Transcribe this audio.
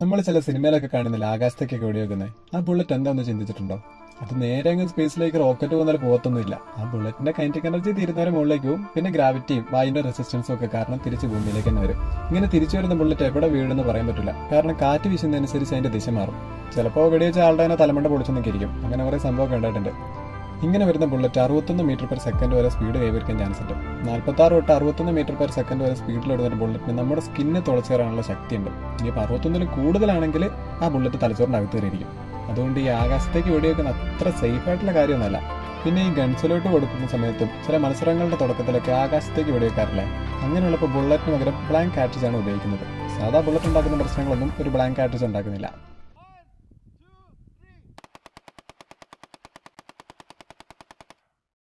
നമ്മൾ ചില സിനിമയിലൊക്കെ കാണുന്നില്ല ആകാശത്തേക്കൊക്കെ വെടിവെക്കുന്നത് ആ ബുള്ളറ്റ് എന്താണെന്ന് ചിന്തിച്ചിട്ടുണ്ടോ അത് നേരെ അങ്ങ് സ്പേസിലേക്ക് റോക്കറ്റ് പോകുന്ന പോകത്തൊന്നുമില്ല ആ ബുള്ളറ്റിന്റെ കൈനറ്റിക് എനർജി തീരുന്നവരെ മുകളിലേക്ക് പോകും പിന്നെ ഗ്രാവിറ്റിയും വായുവിന്റെ റെസിസ്റ്റൻസും ഒക്കെ കാരണം തിരിച്ച് ഭൂമിയിലേക്ക് തന്നെ വരും ഇങ്ങനെ തിരിച്ചു വരുന്ന ബുള്ളറ്റ് എവിടെ വീഴുമെന്ന് പറയാൻ പറ്റില്ല കാരണം കാറ്റ് വീശുന്നതനുസരിച്ച് അതിന്റെ ദിശ മാറും ചിലപ്പോൾ വെടിവെച്ച ആളുടെ തന്നെ തലമണ്ട പൊളിച്ചെന്നൊക്കെ ഇരിക്കും അങ്ങനെ കുറെ സംഭവമൊക്കെ ഉണ്ടായിട്ടുണ്ട് ഇങ്ങനെ വരുന്ന ബുള്ളറ്റ് അറുപത്തൊന്ന് മീറ്റർ പെർ സെക്കൻഡ് വരെ സ്പീഡ് കൈവരിക്കാൻ ചാൻസ് ഉണ്ട് നാൽപ്പത്തി ആറ് തൊട്ട് അറുപത്തൊന്ന് മീറ്റർ പെർ സെക്കൻഡ് വരെ സ്പീഡിൽ ഓടുന്ന ബുള്ളറ്റിന് നമ്മുടെ സ്കിന്നെ തുളച്ചേറാനുള്ള ശക്തിയുണ്ട് ഇനിയിപ്പോൾ അറുപത്തൊന്നിൽ കൂടുതലാണെങ്കിൽ ആ ബുള്ളറ്റ് തലച്ചോറിൻ്റെ അകത്ത് കയറിയിരിക്കും അതുകൊണ്ട് ഈ ആകാശത്തേക്ക് വെടിവെക്കുന്ന അത്ര സേഫ് ആയിട്ടുള്ള കാര്യമൊന്നുമല്ല പിന്നെ ഈ ഗൺസിലോട്ട് കൊടുക്കുന്ന സമയത്തും ചില മത്സരങ്ങളുടെ തുടക്കത്തിലൊക്കെ ആകാശത്തേക്ക് വെടിവെക്കാറില്ലേ അങ്ങനെയുള്ളപ്പോൾ ബുള്ളറ്റിന് പകരം ബ്ലാങ്ക് കാറ്റേജ് ആണ് ഉപയോഗിക്കുന്നത് സാധാ ബുള്ളറ്റ് ഉണ്ടാക്കുന്ന പ്രശ്നങ്ങളൊന്നും ഒരു ബ്ലാങ്ക് കാറ്റേജ് ഉണ്ടാക്കുന്നില്ല